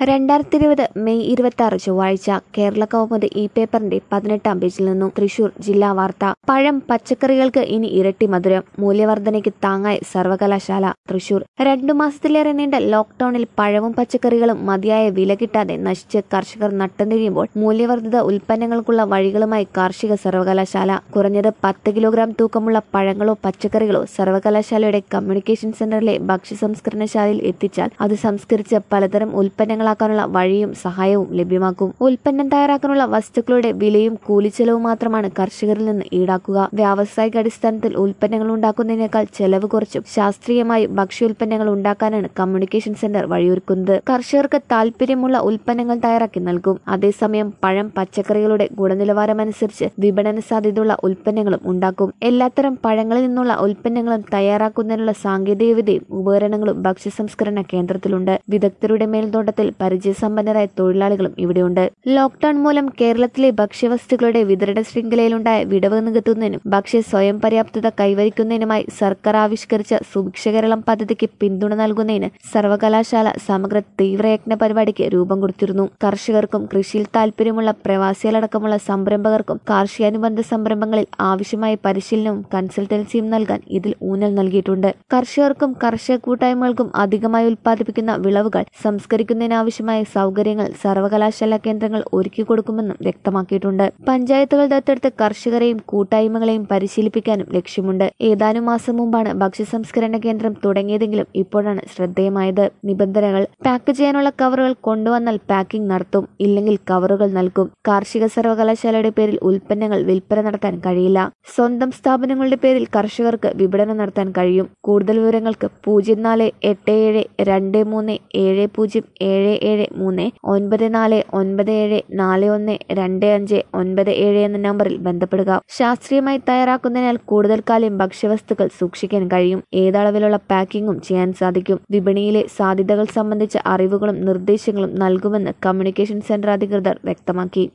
രണ്ടായിരത്തി ഇരുപത് മെയ് ഇരുപത്തി ആറ് ചൊവ്വാഴ്ച കേരള കൗമുദി ഈ പേപ്പറിന്റെ പതിനെട്ടാം പേജിൽ നിന്നും തൃശൂർ ജില്ലാ വാർത്ത പഴം പച്ചക്കറികൾക്ക് ഇനി ഇരട്ടി മധുരം മൂല്യവർദ്ധനയ്ക്ക് താങ്ങായി സർവകലാശാല തൃശൂർ രണ്ടു മാസത്തിലേറെ നീണ്ട ലോക്ഡൌണിൽ പഴവും പച്ചക്കറികളും മതിയായ വില കിട്ടാതെ നശിച്ച് കർഷകർ നട്ടംതിരിയുമ്പോൾ മൂല്യവർദ്ധിത ഉൽപ്പന്നങ്ങൾക്കുള്ള വഴികളുമായി കാർഷിക സർവകലാശാല കുറഞ്ഞത് പത്ത് കിലോഗ്രാം തൂക്കമുള്ള പഴങ്ങളോ പച്ചക്കറികളോ സർവകലാശാലയുടെ കമ്മ്യൂണിക്കേഷൻ സെന്ററിലെ ഭക്ഷ്യ സംസ്കരണശാലയിൽ എത്തിച്ചാൽ അത് സംസ്കരിച്ച് പലതരം ഉൽപ്പന്നങ്ങളാക്കാനുള്ള വഴിയും സഹായവും ലഭ്യമാക്കും ഉൽപ്പന്നം തയ്യാറാക്കാനുള്ള വസ്തുക്കളുടെ വിലയും കൂലിച്ചെലവും മാത്രമാണ് കർഷകരിൽ നിന്ന് ഈടാക്കുക വ്യാവസായിക അടിസ്ഥാനത്തിൽ ഉൽപ്പന്നങ്ങൾ ഉണ്ടാക്കുന്നതിനേക്കാൾ ചെലവ് കുറച്ചും ശാസ്ത്രീയമായി ഭക്ഷ്യോൽപ്പന്നങ്ങൾ ഉണ്ടാക്കാനാണ് കമ്മ്യൂണിക്കേഷൻ സെന്റർ വഴിയൊരുക്കുന്നത് കർഷകർക്ക് താൽപര്യമുള്ള ഉൽപ്പന്നങ്ങൾ തയ്യാറാക്കി നൽകും അതേസമയം പഴം പച്ചക്കറികളുടെ ഗുണനിലവാരമനുസരിച്ച് വിപണന സാധ്യതയുള്ള ഉൽപ്പന്നങ്ങളും ഉണ്ടാക്കും എല്ലാത്തരം പഴങ്ങളിൽ നിന്നുള്ള ഉൽപ്പന്നങ്ങളും തയ്യാറാക്കുന്നതിനുള്ള സാങ്കേതികവിദ്യയും ഉപകരണങ്ങളും ഭക്ഷ്യ സംസ്കരണ കേന്ദ്രത്തിലുണ്ട് വിദഗ്ധരുടെ മേൽനോട്ടത്തിൽ പരിചയസമ്പന്നരായ തൊഴിലാളികളും ഇവിടെയുണ്ട് ലോക്ഡൌൺ മൂലം കേരളത്തിലെ ഭക്ഷ്യവസ്തുക്കളുടെ വിതരണ ശൃംഖലയിലുണ്ടായ വിടവ് നികത്തുന്നതിനും ഭക്ഷ്യ സ്വയം പര്യാപ്തത കൈവരിക്കുന്നതിനുമായി സർക്കാർ ആവിഷ്കരിച്ച സുഭിക്ഷ കേരളം പദ്ധതിക്ക് പിന്തുണ നൽകുന്നതിന് സർവകലാശാല സമഗ്ര തീവ്രയജ്ഞ പരിപാടിക്ക് രൂപം കൊടുത്തിരുന്നു കർഷകർക്കും കൃഷിയിൽ താൽപര്യമുള്ള പ്രവാസികളടക്കമുള്ള സംരംഭകർക്കും കാർഷികാനുബന്ധ സംരംഭങ്ങളിൽ ആവശ്യമായ പരിശീലനവും കൺസൾട്ടൻസിയും നൽകാൻ ഇതിൽ ഊന്നൽ നൽകിയിട്ടുണ്ട് കർഷകർക്കും കർഷക കൂട്ടായ്മകൾക്കും അധികമായി ഉൽപ്പാദിപ്പിക്കുന്ന വിളവുകൾ സംസ്കരിക്കുന്നതിനാവശ്യമായ സൗകര്യങ്ങൾ സർവകലാശാല കേന്ദ്രങ്ങൾ ഒരുക്കി കൊടുക്കുമെന്നും വ്യക്തമാക്കിയിട്ടുണ്ട് പഞ്ചായത്തുകൾ ദത്തെടുത്ത് കർഷകരെയും കൂട്ടായ്മകളെയും പരിശീലിപ്പിക്കാനും ലക്ഷ്യമുണ്ട് ഏതാനും മാസം മുമ്പാണ് ഭക്ഷ്യ സംസ്കരണ കേന്ദ്രം തുടങ്ങിയതെങ്കിലും ഇപ്പോഴാണ് ശ്രദ്ധേയമായത് നിബന്ധനകൾ പാക്ക് ചെയ്യാനുള്ള കവറുകൾ കൊണ്ടുവന്നാൽ പാക്കിംഗ് നടത്തും ഇല്ലെങ്കിൽ കവറുകൾ നൽകും കാർഷിക സർവകലാശാലയുടെ പേരിൽ ഉൽപ്പന്നങ്ങൾ വിൽപ്പന നടത്താൻ കഴിയില്ല സ്വന്തം സ്ഥാപനങ്ങളുടെ പേരിൽ കർഷകർക്ക് വിപണനം നടത്താൻ കഴിയും കൂടുതൽ വിവരങ്ങൾക്ക് പൂജ്യം നാല് എട്ട് ഏഴ് രണ്ട് മൂന്ന് ഏഴ് പൂജ്യം ഏഴ് ഏഴ് മൂന്ന് ഒൻപത് നാല് ഒൻപത് ഏഴ് നാല് ഒന്ന് രണ്ട് അഞ്ച് ഒൻപത് ഏഴ് എന്ന നമ്പറിൽ ബന്ധപ്പെടുക ശാസ്ത്രീയമായി തയ്യാറാക്കുന്നതിനാൽ കൂടുതൽ കാലം ഭക്ഷ്യവസ്തുക്കൾ സൂക്ഷിക്കാൻ കഴിയും ഏതളവിലുള്ള പാക്കിങ്ങും ചെയ്യാൻ സാധിക്കും വിപണിയിലെ സാധ്യതകൾ സംബന്ധിച്ച അറിവുകളും നിർദ്ദേശങ്ങളും നൽകുമെന്ന് കമ്മ്യൂണിക്കേഷൻ സെന്റർ അധികൃതർ വ്യക്തമാക്കി